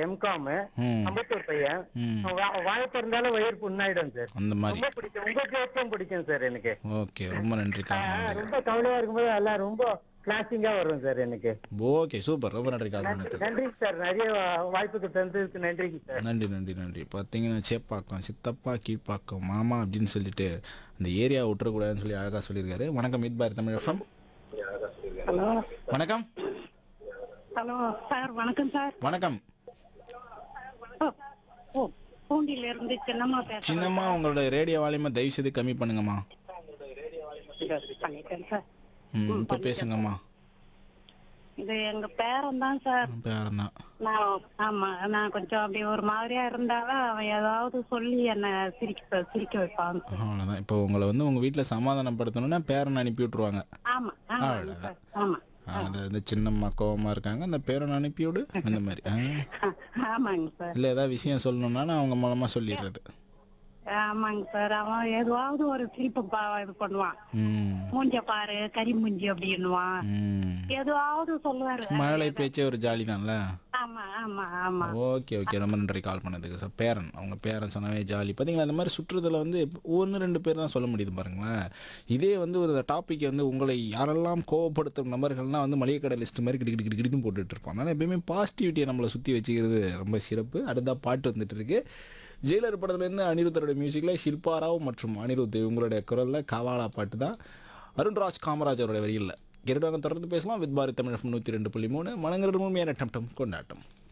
M Com ம் அம்பத்தூர் பையன் ம் வா- வாய் திறந்தாலும் வயிறு புண்ணாயிடும் சார் அந்த மாதிரி ரொம்ப பிடிக்கும் உங்க ஜோக்கம் பிடிக்கும் சார் எனக்கு ஓகே ரொம்ப நன்றி ஆ, கால் பண்ணதுக்கு ரொம்ப கவலையா இருக்கும்போது எல்லாம் ரொம்ப கிளாசிங்கா வரும் சார் எனக்கு ஓகே சூப்பர் ரொம்ப நன்றி கால் பண்ணதுக்கு நன்றி சார் நிறைய வா- வாய்ப்புக்கு தந்ததுக்கு நன்றிங்க சார் நன்றி நன்றி நன்றி பார்த்தீங்கன்னா சேப்பாக்கம் சித்தப்பா கீழ்ப்பாக்கம் மாமா அப்படின்னு சொல்லிட்டு அந்த ஏரியா விட்டுறக்கூடாதுன்னு சொல்லி அழகாக சொல்லியிருக்காரு வணக்கம் மீட் பார் தமிழ் எஃப்எம் ஹலோ வணக்கம் ஹலோ சார் வணக்கம் சார் வணக்கம் ஓ, ஓ பூண்டில இருந்து சின்னம்மா பேசுறேன் சின்னம்மா உங்களோட ரேடியோ வால்யூமை தயவு செய்து கம்மி பண்ணுங்கம்மா பண்ணிட்டேன் சார் ம் இப்போ பேசுங்கம்மா இது எங்க பேரன் தான் சார் பேரன் தான் நான் ஆமா நான் கொஞ்சம் அப்படி ஒரு மாதிரியா இருந்தாலும் அவன் ஏதாவது சொல்லி என்ன சிரிக்க சிரிக்க வைப்பான் சார் அவ்வளோதான் இப்போ உங்களை வந்து உங்கள் வீட்டில் சமாதானப்படுத்தணும்னா பேரனை அனுப்பி விட்ருவாங்க ஆமா ஆமா சார் ஆமா அது வந்து சின்னம்மா கோவமா இருக்காங்க அந்த பேரனை அனுப்பி விடு அந்த மாதிரி ஆ ஆ, ஆமாங்க சார் இல்லை ஏதாவது விஷயம் சொல்லணும்னா நான் அவங்க மூலமாக சொல்லிடுறது ஆமாங்க சார் அவன் ஏதாவது ஒரு சிரிப்பு பா- இது பண்ணுவான் ம் மூஞ்ச பாரு கறி மூஞ்சி அப்படின்னுவான் ம் ஏதாவது சொல்லுவாரு மழலை பேச்சே ஒரு ஜாலி தான்ல ஆமா ஆமா ஆமா ஓகே ஓகே ரொம்ப நன்றி கால் பண்ணதுக்கு சார் பேரன் அவங்க பேரன் சொன்னாவே ஜாலி பார்த்தீங்களா இந்த மாதிரி சுற்றுறதுல வந்து ஒன்று ரெண்டு பேர் தான் சொல்ல முடியுது பாருங்களேன் இதே வந்து ஒரு டாபிக் வந்து உங்களை யாரெல்லாம் கோவப்படுத்தும் நபர்கள்லாம் வந்து மளிகை கடை லிஸ்ட் மாதிரி கிடி கிடி கிடி கிடின்னு போட்டுட்டு இருப்போம் அதனால் எப்பயுமே பாசிட்டிவிட்டியை நம்மளை சுற்றி வச்சுக்கிறது ரொம்ப சிறப்பு அடுத்த பாட்டு வந்துட்டு இருக்கு ஜெயிலர் படத்துலேருந்து அனிருத்தரோட மியூசிக்கில் ஷில்பாராவ் மற்றும் அனிருத் இவங்களுடைய குரலில் கவாலா பாட்டு தான் அருண்ராஜ் காமராஜ் அவருடைய வரியில் இரண்டாவது தொடர்ந்து பேசலாம் வித் பாரத் தமிழ் நூற்றி ரெண்டு புள்ளி மூணு மனங்கிற உண்மையான டம் டம் கொண்டாட்டம்